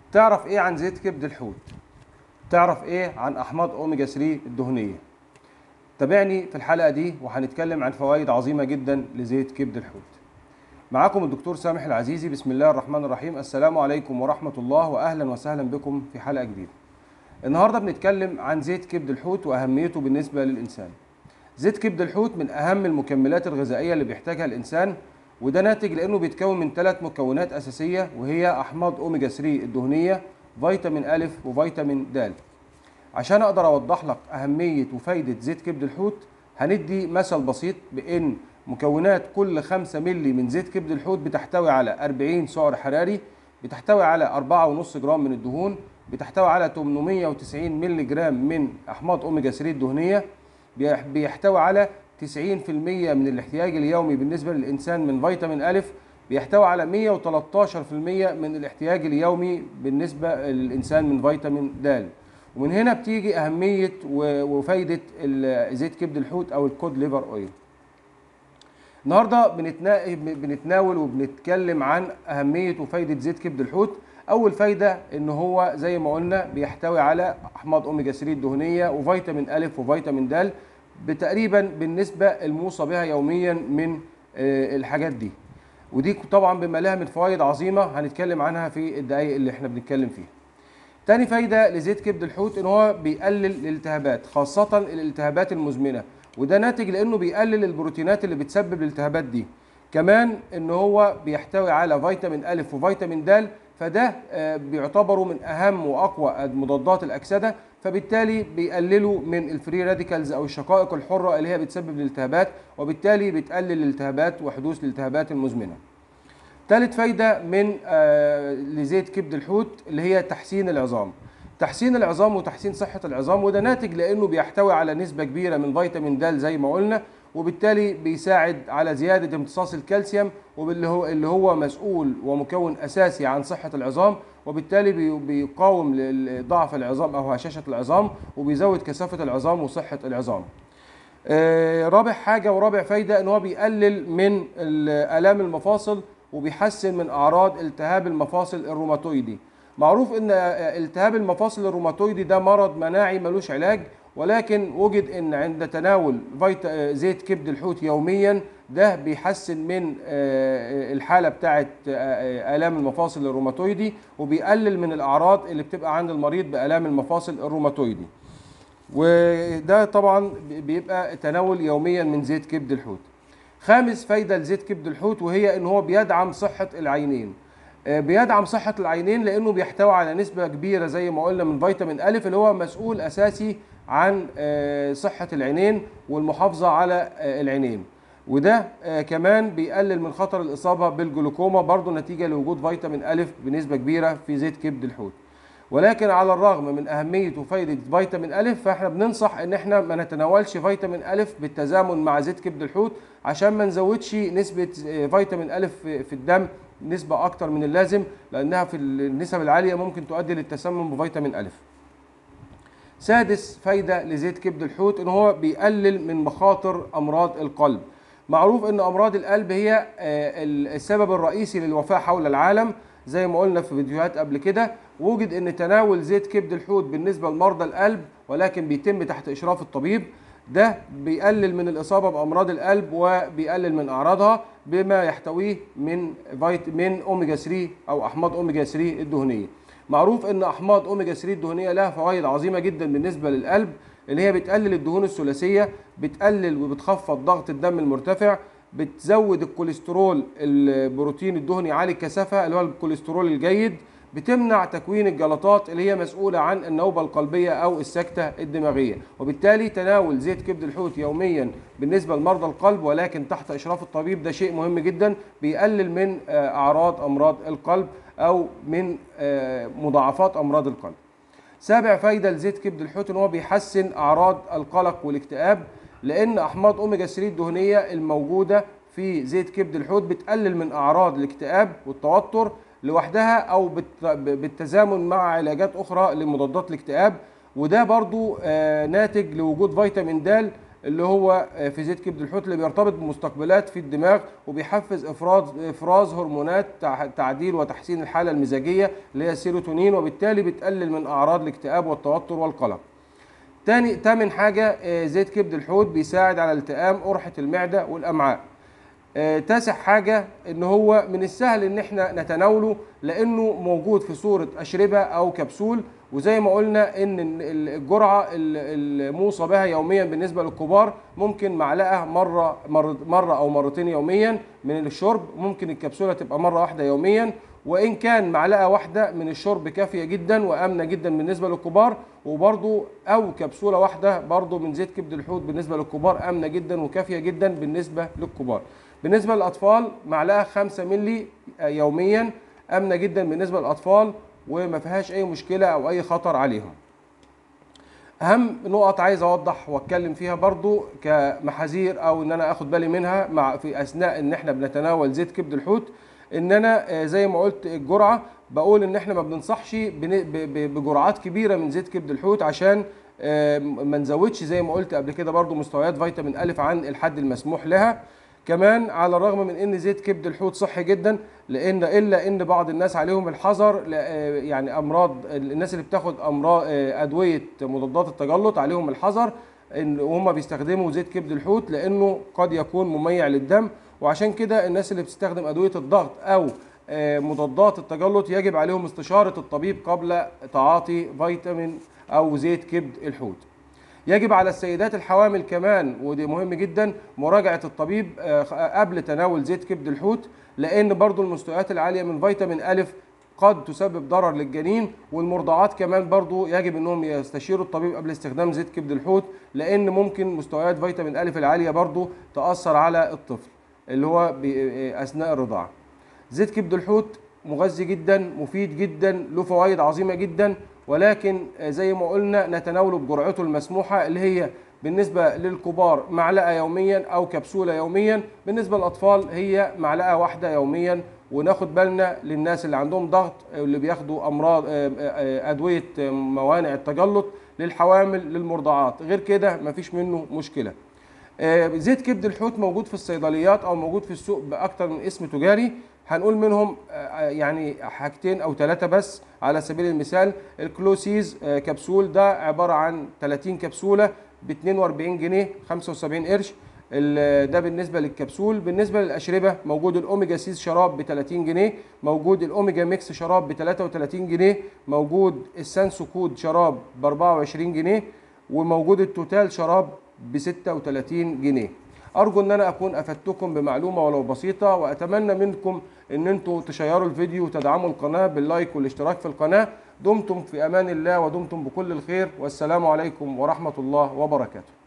تعرف ايه عن زيت كبد الحوت تعرف ايه عن احماض اوميجا 3 الدهنيه تابعني في الحلقه دي وهنتكلم عن فوائد عظيمه جدا لزيت كبد الحوت معاكم الدكتور سامح العزيزي بسم الله الرحمن الرحيم السلام عليكم ورحمه الله واهلا وسهلا بكم في حلقه جديده النهارده بنتكلم عن زيت كبد الحوت واهميته بالنسبه للانسان زيت كبد الحوت من اهم المكملات الغذائيه اللي بيحتاجها الانسان وده ناتج لانه بيتكون من ثلاث مكونات اساسيه وهي احماض اوميجا 3 الدهنيه فيتامين ا وفيتامين د عشان اقدر اوضح لك اهميه وفايده زيت كبد الحوت هندي مثل بسيط بان مكونات كل 5 مللي من زيت كبد الحوت بتحتوي على 40 سعر حراري بتحتوي على 4.5 جرام من الدهون بتحتوي على 890 مللي جرام من احماض اوميجا 3 الدهنيه بيحتوي على 90% من الاحتياج اليومي بالنسبه للانسان من فيتامين ا بيحتوي على 113% من الاحتياج اليومي بالنسبه للانسان من فيتامين د ومن هنا بتيجي اهميه وفايده زيت كبد الحوت او الكود ليفر اويل النهارده بنتناول وبنتكلم عن اهميه وفايده زيت كبد الحوت اول فايده ان هو زي ما قلنا بيحتوي على احماض اوميجا 3 الدهنيه وفيتامين ا وفيتامين د بتقريبا بالنسبه الموصى بها يوميا من الحاجات دي ودي طبعا بما لها من فوائد عظيمه هنتكلم عنها في الدقائق اللي احنا بنتكلم فيها تاني فايده لزيت كبد الحوت ان هو بيقلل الالتهابات خاصه الالتهابات المزمنه وده ناتج لانه بيقلل البروتينات اللي بتسبب الالتهابات دي كمان ان هو بيحتوي على فيتامين ا وفيتامين د فده بيعتبروا من اهم واقوى مضادات الاكسده فبالتالي بيقللوا من الفري راديكالز او الشقائق الحره اللي هي بتسبب الالتهابات وبالتالي بتقلل الالتهابات وحدوث الالتهابات المزمنه. ثالث فايده من لزيت كبد الحوت اللي هي تحسين العظام. تحسين العظام وتحسين صحه العظام وده ناتج لانه بيحتوي على نسبه كبيره من فيتامين د زي ما قلنا وبالتالي بيساعد على زياده امتصاص الكالسيوم واللي هو اللي هو مسؤول ومكون اساسي عن صحه العظام وبالتالي بيقاوم ضعف العظام او هشاشه العظام وبيزود كثافه العظام وصحه العظام. رابع حاجه ورابع فايده ان هو بيقلل من الام المفاصل وبيحسن من اعراض التهاب المفاصل الروماتويدي. معروف ان التهاب المفاصل الروماتويدي ده مرض مناعي ملوش علاج ولكن وجد ان عند تناول فيتا زيت كبد الحوت يوميا ده بيحسن من الحاله بتاعه الام المفاصل الروماتويدي وبيقلل من الاعراض اللي بتبقى عند المريض بالام المفاصل الروماتويدي وده طبعا بيبقى تناول يوميا من زيت كبد الحوت خامس فايده لزيت كبد الحوت وهي ان هو بيدعم صحه العينين بيدعم صحة العينين لأنه بيحتوي على نسبة كبيرة زي ما قلنا من فيتامين أ اللي هو مسؤول أساسي عن صحة العينين والمحافظة على العينين وده كمان بيقلل من خطر الإصابة بالجلوكوما برضه نتيجة لوجود فيتامين أ بنسبة كبيرة في زيت كبد الحوت ولكن على الرغم من أهمية وفايدة فيتامين أ فإحنا بننصح إن إحنا ما نتناولش فيتامين أ بالتزامن مع زيت كبد الحوت عشان ما نزودش نسبة فيتامين أ في الدم نسبة أكتر من اللازم لأنها في النسب العالية ممكن تؤدي للتسمم بفيتامين أ. سادس فايدة لزيت كبد الحوت إن هو بيقلل من مخاطر أمراض القلب. معروف إن أمراض القلب هي السبب الرئيسي للوفاة حول العالم زي ما قلنا في فيديوهات قبل كده وجد ان تناول زيت كبد الحوت بالنسبه لمرضى القلب ولكن بيتم تحت اشراف الطبيب ده بيقلل من الاصابه بامراض القلب وبيقلل من اعراضها بما يحتويه من فيت من اوميجا 3 او احماض اوميجا 3 الدهنيه. معروف ان احماض اوميجا 3 الدهنيه لها فوائد عظيمه جدا بالنسبه للقلب اللي هي بتقلل الدهون الثلاثيه، بتقلل وبتخفض ضغط الدم المرتفع، بتزود الكوليسترول البروتين الدهني عالي الكثافه اللي هو الكوليسترول الجيد، بتمنع تكوين الجلطات اللي هي مسؤولة عن النوبة القلبية أو السكتة الدماغية وبالتالي تناول زيت كبد الحوت يوميا بالنسبة لمرضى القلب ولكن تحت إشراف الطبيب ده شيء مهم جدا بيقلل من أعراض أمراض القلب أو من مضاعفات أمراض القلب سابع فايدة لزيت كبد الحوت إن هو بيحسن أعراض القلق والاكتئاب لأن أحماض أوميجا 3 الدهنية الموجودة في زيت كبد الحوت بتقلل من أعراض الاكتئاب والتوتر لوحدها او بالتزامن مع علاجات اخرى لمضادات الاكتئاب وده برضو ناتج لوجود فيتامين د اللي هو آه، في زيت كبد الحوت اللي بيرتبط بمستقبلات في الدماغ وبيحفز افراز افراز هرمونات تع- تعديل وتحسين الحاله المزاجيه اللي هي السيروتونين وبالتالي بتقلل من اعراض الاكتئاب والتوتر والقلق تاني تامن حاجة آه، زيت كبد الحوت بيساعد على التئام قرحة المعدة والأمعاء آه، تاسع حاجة ان هو من السهل ان احنا نتناوله لانه موجود في صورة اشربة او كبسول وزي ما قلنا ان ال- الجرعة ال- الموصى بها يوميا بالنسبة للكبار ممكن معلقة مرة مر- مرة او مرتين يوميا من الشرب ممكن الكبسولة تبقى مرة واحدة يوميا وان كان معلقة واحدة من الشرب كافية جدا وامنة جدا بالنسبة للكبار وبرضو او كبسولة واحدة برضو من زيت كبد الحوت بالنسبة للكبار امنة جدا وكافية جدا بالنسبة للكبار بالنسبة للأطفال معلقة 5 مللي يوميا آمنة جدا بالنسبة للأطفال وما فيهاش أي مشكلة أو أي خطر عليهم. أهم نقط عايز أوضح وأتكلم فيها برضو كمحاذير أو إن أنا آخد بالي منها مع في أثناء إن إحنا بنتناول زيت كبد الحوت إن أنا آه، زي ما قلت الجرعة بقول إن إحنا ما بننصحش بن- ب- ب- بجرعات كبيرة من زيت كبد الحوت عشان آه، ما نزودش زي ما قلت قبل كده برضو مستويات فيتامين ألف عن الحد المسموح لها. كمان على الرغم من ان زيت كبد الحوت صحي جدا لان الا ان بعض الناس عليهم الحذر ل- آه يعني امراض الناس اللي بتاخد امراض آه، ادويه مضادات التجلط عليهم الحذر ان وهم بيستخدموا زيت كبد الحوت لانه قد يكون مميع للدم وعشان كده الناس اللي بتستخدم ادويه الضغط او آه، مضادات التجلط يجب عليهم استشاره الطبيب قبل تعاطي فيتامين او زيت كبد الحوت يجب على السيدات الحوامل كمان ودي مهم جدا مراجعة الطبيب آه، قبل تناول زيت كبد الحوت لأن برضو المستويات العالية من فيتامين ألف قد تسبب ضرر للجنين والمرضعات كمان برضو يجب انهم يستشيروا الطبيب قبل استخدام زيت كبد الحوت لان ممكن مستويات فيتامين ألف العالية برضو تأثر على الطفل اللي هو بي- اثناء الرضاعة زيت كبد الحوت مغذي جدا مفيد جدا له فوائد عظيمه جدا ولكن آه، زي ما قلنا نتناوله بجرعته المسموحه اللي هي بالنسبه للكبار معلقه يوميا او كبسوله يوميا بالنسبه للاطفال هي معلقه واحده يوميا وناخد بالنا للناس اللي عندهم ضغط آه، اللي بياخدوا امراض آه، آه، ادويه آه، موانع التجلط للحوامل للمرضعات غير كده مفيش منه مشكله آه، زيت كبد الحوت موجود في الصيدليات او موجود في السوق باكتر من اسم تجاري هنقول منهم آه، يعني حاجتين او ثلاثه بس على سبيل المثال الكلوسيز آه، كبسول ده عباره عن 30 كبسوله ب 42 جنيه 75 قرش ال- ده بالنسبه للكبسول بالنسبه للاشربه موجود الاوميجا سيز شراب ب 30 جنيه موجود الاوميجا ميكس شراب ب 33 جنيه موجود السانسو كود شراب ب 24 جنيه وموجود التوتال شراب ب 36 جنيه ارجو ان انا اكون افدتكم بمعلومه ولو بسيطه واتمنى منكم ان انتم تشيروا الفيديو وتدعموا القناه باللايك والاشتراك في القناه دمتم في امان الله ودمتم بكل الخير والسلام عليكم ورحمه الله وبركاته